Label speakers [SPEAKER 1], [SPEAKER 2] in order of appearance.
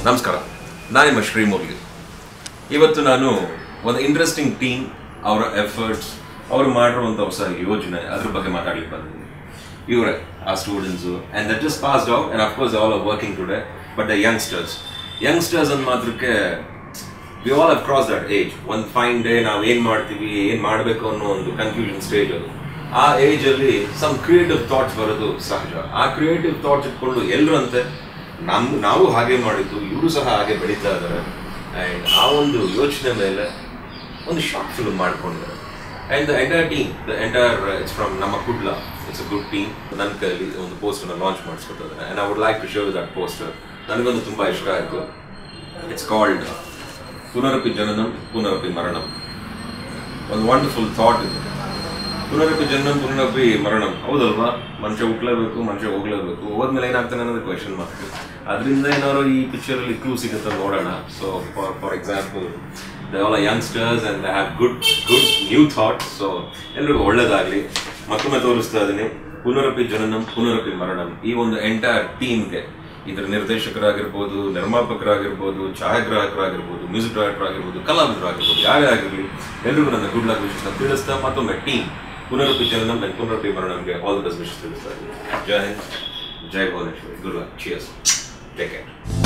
[SPEAKER 1] ನಮಸ್ಕಾರ ನಾನು ನಿಮ್ಮ ಶ್ರೀಮೌಲಿ ಇವತ್ತು ನಾನು ಒಂದು ಇಂಟ್ರೆಸ್ಟಿಂಗ್ ಟೀಮ್ ಅವರ ಎಫರ್ಟ್ಸ್ ಅವರು ಮಾಡಿರುವಂಥ ಹೊಸ ಯೋಜನೆ ಅದ್ರ ಬಗ್ಗೆ ಮಾತಾಡ್ಲಿಕ್ಕೆ ಬಂದಿದ್ದೀನಿ ಇವರೇ ಆ students and that just passed out and of course all are working today but the youngsters youngsters ಅಂದ ಮಾತ್ರಕ್ಕೆ we all have cross that age ಒಂದು ಫೈನ್ ಡೇ ನಾವು ಏನು ಮಾಡ್ತೀವಿ ಏನು ಮಾಡಬೇಕು ಅನ್ನೋ ಒಂದು ಕನ್ಫ್ಯೂಷನ್ ಸ್ಟೇಜ್ ಅದು ಆ ಏಜಲ್ಲಿ ಸಮ್ ಕ್ರಿಯೇಟಿವ್ ಥಾಟ್ಸ್ ಬರೋದು ಸಹಜ ಆ ಕ್ರಿಯೇಟಿವ್ ಥಾಟ್ಸ್ ಇಟ್ಕೊಂಡು ಎಲ್ಲರೂ ಅಂತೆ ನಮ್ ನಾವು ಹಾಗೆ ಮಾಡಿದ್ದು ಇವರು ಸಹ ಹಾಗೆ ಬೆಳೀತಾ ಇದ್ದಾರೆ ಆ್ಯಂಡ್ ಆ ಒಂದು ಯೋಚನೆ ಮೇಲೆ ಒಂದು ಶಾರ್ಟ್ ಫಿಲ್ಮ್ ಮಾಡ್ಕೊಂಡಿದ್ದಾರೆ and the entire team the entire it's from ನಮ್ಮ Kudla it's a good team ನನ್ನ ಕೈಯಲ್ಲಿ ಒಂದು ಪೋಸ್ಟರ್ನ ಲಾಂಚ್ ಮಾಡಿಸ್ಕೊಟ್ಟಿದ್ದಾರೆ and I would like to show that poster ನನಗೊಂದು ತುಂಬ ಇಷ್ಟ ಆಯಿತು ಇಟ್ಸ್ ಕಾಲ್ಡ್ ಪುನರಪಿ ಜನನಂ ಪುನರಪಿ ಮರಣಂ ಒಂದು ವಂಡರ್ಫುಲ್ ಥಾಟ್ ಇದು ಪುನರಪಿ ಜನನಂ ಪುನರಪಿ ಮರಣಂ ಹೌದಲ್ವಾ ಮನುಷ್ಯ ಹುಟ್ಲೇಬೇಕು ಮನುಷ್ಯ ಹೋಗ್ಲೇಬೇಕು ಹೋದ್ಮೇಲೆ ಏನಾಗ್ತಾನೆ ಅನ್ನೋದು ಕ್ವೆಶನ್ ಮಾರ್ಕ್ ಅದರಿಂದ ಏನಾದ್ರು ಈ ಪಿಕ್ಚರಲ್ಲಿ ಕ್ಲೂ ಸಿಗುತ್ತೆ ನೋಡೋಣ so for for example they all youngsters and they have good good new thought so ಎಲ್ರಿಗೂ ಒಳ್ಳೇದಾಗಲಿ ಮತ್ತೊಮ್ಮೆ ತೋರಿಸ್ತಾ ಇದ್ದೀನಿ ಪುನರಪಿ ಜನನಂ ಪುನರಪಿ ಮರಣಂ ಈ ಒಂದು ಎಂಟೈರ್ ಟೀಮ್ಗೆ ಇದರ ನಿರ್ದೇಶಕರಾಗಿರ್ಬೋದು ನಿರ್ಮಾಪಕರಾಗಿರ್ಬೋದು ಛಾಯಾಗ್ರಾಹಕರಾಗಿರ್ಬೋದು ಮ್ಯೂಸಿಕ್ ಡೈರೆಕ್ಟರ್ ಆಗಿರ್ಬೋದು ಕಲಾವಿದರಾಗಿರ್ಬೋದು ಯಾರೇ ಆಗಿರಲಿ ಎಲ್ರಿಗೂ ನನ್ನ ಗುಡ್ ಲಕ್ ವಿಶಸ್ನ ತಿಳಿಸ್ತಾ ಮತ್ತೊಮ್ಮೆ ಟೀಮ್ ಪುನರಪಿ ಜನನಂ and ಪುನರಪಿ ಮರಣಂಗೆ ಆಲ್ ದ ಬೆಸ್ಟ್ ವಿಶಸ್ ತಿಳಿಸ್ತಾ ಇದ್ದೀನಿ ಜೈ ಹಿಂದ್ ಜೈ Bhuvaneshwari good luck cheers take care